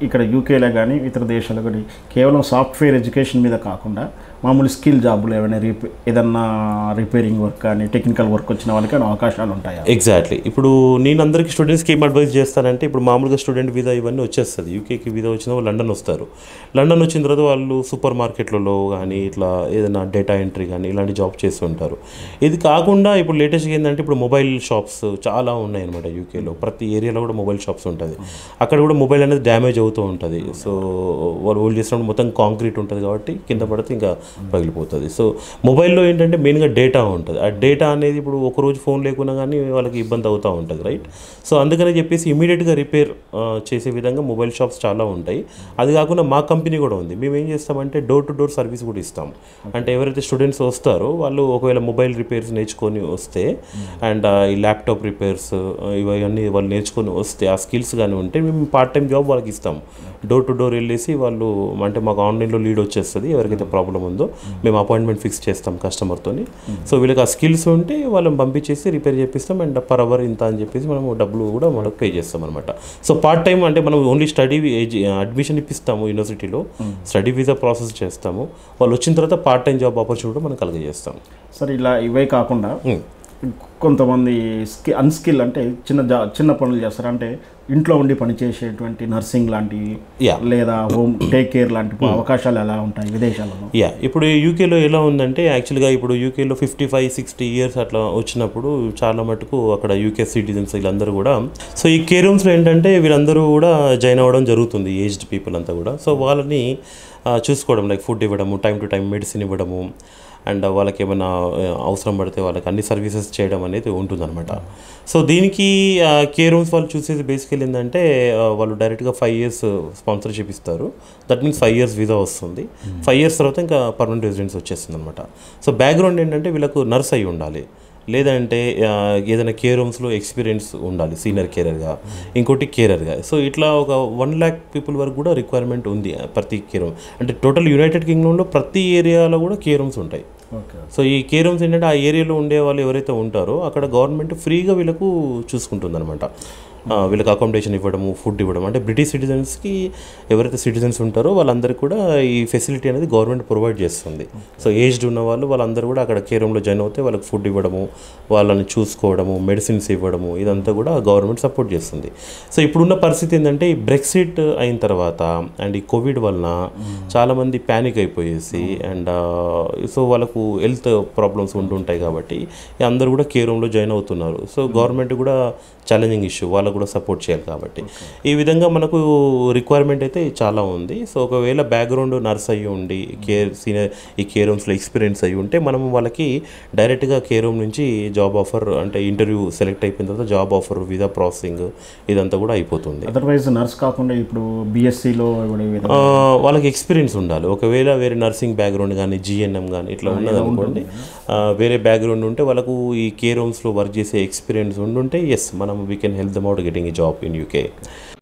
ఇక్కడ యూకేలో కానీ ఇతర దేశాల్లో కానీ కేవలం సాఫ్ట్వేర్ ఎడ్యుకేషన్ మీద కాకుండా మామూలు స్కిల్ జాబులు ఏమైనా రిపే ఏదన్నా రిపేరింగ్ వర్క్ కానీ టెక్నికల్ వర్క్ వచ్చిన వాళ్ళకి ఏమైనా అవకాశాలు ఉంటాయా ఎగ్జాక్ట్లీ ఇప్పుడు నేను అందరికీ స్టూడెంట్స్కి ఏం అడ్వైస్ చేస్తానంటే ఇప్పుడు మామూలుగా స్టూడెంట్ వీసా ఇవన్నీ వచ్చేస్తుంది యూకేకి వీసా వచ్చిన వాళ్ళు లండన్ వస్తారు లండన్ వచ్చిన తర్వాత వాళ్ళు సూపర్ మార్కెట్లలో కానీ ఇట్లా ఏదైనా డేటా ఎంట్రీ కానీ ఇలాంటి జాబ్ చేస్తుంటారు ఇది కాకుండా ఇప్పుడు లేటెస్ట్గా ఏంటంటే ఇప్పుడు మొబైల్ షాప్స్ చాలా ఉన్నాయి అనమాట యూకేలో ప్రతి ఏరియాలో కూడా మొబైల్ షాప్స్ ఉంటుంది అక్కడ కూడా మొబైల్ అనేది డ్యామేజ్ అవుతూ ఉంటుంది సో వాళ్ళు హోల్డ్ చేసినప్పుడు మొత్తం కాంక్రీట్ ఉంటుంది కాబట్టి కింద పడితే ఇంకా పగిలిపోతుంది సో మొబైల్లో ఏంటంటే మెయిన్గా డేటా ఉంటుంది ఆ డేటా అనేది ఇప్పుడు ఒక రోజు ఫోన్ లేకున్నా కానీ వాళ్ళకి ఇబ్బంది అవుతూ ఉంటుంది రైట్ సో అందుకని చెప్పేసి ఇమీడియట్గా రిపేర్ చేసే విధంగా మొబైల్ షాప్స్ చాలా ఉంటాయి అది కాకుండా మా కంపెనీ కూడా ఉంది మేము ఏం చేస్తామంటే డోర్ టు డోర్ సర్వీస్ కూడా ఇస్తాం అంటే ఎవరైతే స్టూడెంట్స్ వస్తారో వాళ్ళు ఒకవేళ మొబైల్ రిపేర్స్ నేర్చుకొని వస్తే అండ్ ఈ ల్యాప్టాప్ రిపేర్స్ ఇవన్నీ వాళ్ళు నేర్చుకొని వస్తే ఆ స్కిల్స్ కానీ ఉంటే మేము పార్ట్ టైం జాబ్ వాళ్ళకి ఇస్తాం డోర్ టు డోర్ వెళ్ళేసి వాళ్ళు అంటే మాకు ఆన్లైన్లో లీడ్ వచ్చేస్తుంది ఎవరికైతే ప్రాబ్లం ఉందో మేము అపాయింట్మెంట్ ఫిక్స్ చేస్తాం కస్టమర్తోని సో వీళ్ళకి ఆ స్కిల్స్ ఉంటే వాళ్ళని పంపించేసి రిపేర్ చేపిస్తాం అండ్ పర్ అవర్ ఇంత అని చెప్పేసి మనం డబ్బులు కూడా మనకు పే చేస్తాం అనమాట సో పార్ట్ టైం అంటే మనం ఓన్లీ స్టడీ అడ్మిషన్ ఇప్పిస్తాము యూనివర్సిటీలో స్టడీ వీసా ప్రాసెస్ చేస్తాము వాళ్ళు వచ్చిన తర్వాత పార్ట్ టైం జాబ్ ఆపర్చునిటీ మనం కలగజేస్తాం సరే ఇలా ఇవే కాకుండా Hmm. కొంతమంది స్కి అన్స్కిల్ అంటే చిన్న జా చిన్న పనులు చేస్తారు అంటే ఇంట్లో ఉండి పనిచేసేటువంటి నర్సింగ్ లాంటివి Yeah. లేదా హోమ్ టేక్ కేర్ లాంటి అవకాశాలు ఎలా ఉంటాయి విదేశాలలో యా ఇప్పుడు యూకేలో ఎలా ఉందంటే యాక్చువల్గా ఇప్పుడు యూకేలో ఫిఫ్టీ ఫైవ్ సిక్స్టీ ఇయర్స్ అట్లా వచ్చినప్పుడు చాలా మటుకు అక్కడ యూకే సిటిజన్స్ వీళ్ళందరూ కూడా సో ఈ కేర్ రూమ్స్లో ఏంటంటే వీళ్ళందరూ కూడా జాయిన్ అవ్వడం జరుగుతుంది ఏజ్డ్ పీపుల్ అంతా కూడా సో వాళ్ళని ఆ, చూసుకోవడం లైక్ ఫుడ్ ఇవ్వడము టైం టు టైం మెడిసిన్ ఇవ్వడము అండ్ వాళ్ళకి ఏమైనా ఆ, అవసరం పడితే వాళ్ళకి అన్ని సర్వీసెస్ చేయడం అనేది ఉంటుందన్నమాట సో దీనికి కేర్ రూమ్స్ వాళ్ళు చూసేది బేసికల్ ఏంటంటే ఆ, వాళ్ళు డైరెక్ట్గా ఫైవ్ ఇయర్స్ స్పాన్సర్షిప్ ఇస్తారు that means five years visa వస్తుంది ఫైవ్ ఇయర్స్ తర్వాత ఇంకా పర్మనెంట్ రెసిడెన్స్ వచ్చేస్తుంది అనమాట సో బ్యాక్గ్రౌండ్ ఏంటంటే వీళ్ళకు నర్స్ అయి ఉండాలి లేదంటే ఆ, ఏదైనా కేర్ రూమ్స్లో ఎక్స్పీరియన్స్ ఉండాలి సీనియర్ కేరర్గా ఇంకోటి కేరర్గా సో ఇట్లా ఒక వన్ ల్యాక్ పీపుల్ వరకు కూడా రిక్వైర్మెంట్ ఉంది ఆ, ప్రతి కేర్ రూమ్ అంటే టోటల్ యునైటెడ్ కింగ్డమ్లో ప్రతి ఏరియాలో కూడా కేర్ రూమ్స్ ఉంటాయి ఓకే సో ఈ కేర్ రూమ్స్ ఏంటంటే ఆ ఏరియాలో ఉండే వాళ్ళు ఎవరైతే ఉంటారో అక్కడ గవర్నమెంట్ ఫ్రీగా వీళ్ళకు చూసుకుంటుంది అనమాట వీళ్ళకి అకామిడేషన్ ఇవ్వడము ఫుడ్ ఇవ్వడం అంటే బ్రిటిష్ సిటిజన్స్కి ఎవరైతే సిటిజన్స్ ఉంటారో వాళ్ళందరికీ కూడా ఈ ఫెసిలిటీ అనేది గవర్నమెంట్ ప్రొవైడ్ చేస్తుంది సో ఏజ్డ్ ఉన్న వాళ్ళు వాళ్ళందరూ కూడా అక్కడ కేర్ రూమ్లో జాయిన్ అవుతే వాళ్ళకి ఫుడ్ ఇవ్వడము వాళ్ళని చూసుకోవడము మెడిసిన్స్ ఇవ్వడము ఇదంతా కూడా గవర్నమెంట్ సపోర్ట్ చేస్తుంది సో ఇప్పుడున్న పరిస్థితి ఏంటంటే ఈ బ్రెక్సిట్ అయిన తర్వాత అండ్ ఈ కోవిడ్ వలన చాలామంది ప్యానిక్ అయిపోయేసి అండ్ సో వాళ్ళకు హెల్త్ ప్రాబ్లమ్స్ ఉంటుంటాయి కాబట్టి ఈ అందరూ కూడా కేర్ రూమ్లో జాయిన్ అవుతున్నారు సో గవర్నమెంట్ కూడా ఛాలెంజింగ్ ఇష్యూ వాళ్ళకు కూడా సపోర్ట్ చేయాలి కాబట్టి ఈ విధంగా మనకు రిక్వైర్మెంట్ అయితే చాలా ఉంది సో ఒకవేళ బ్యాక్గ్రౌండ్ నర్స్ అయ్యి ఉండి కేర్ సీనియర్ ఈ కేర్ రూమ్స్లో ఎక్స్పీరియన్స్ అయ్యి ఉంటే మనం వాళ్ళకి డైరెక్ట్గా కేర్ రూమ్ నుంచి జాబ్ ఆఫర్ అంటే ఇంటర్వ్యూ సెలెక్ట్ అయిపోయిన తర్వాత జాబ్ ఆఫర్ విజా ప్రాసెసింగ్ ఇదంతా కూడా అయిపోతుంది అదర్వైజ్ నర్స్ కాకుండా ఇప్పుడు బీఎస్సీలో ఆ, వాళ్ళకి ఎక్స్పీరియన్స్ ఉండాలి ఒకవేళ వేరే నర్సింగ్ బ్యాక్గ్రౌండ్ కానీ జిఎన్ఎం కానీ ఇట్లా ఉన్నది అనుకోండి ఆ, వేరే బ్యాక్గ్రౌండ్ ఉంటే వాళ్ళకు ఈ కేర్ రూమ్స్లో వర్క్ చేసే ఎక్స్పీరియన్స్ ఉండుంటే ఎస్ మనం we can help them out getting ఈ జాబ్ ఇన్ యూకే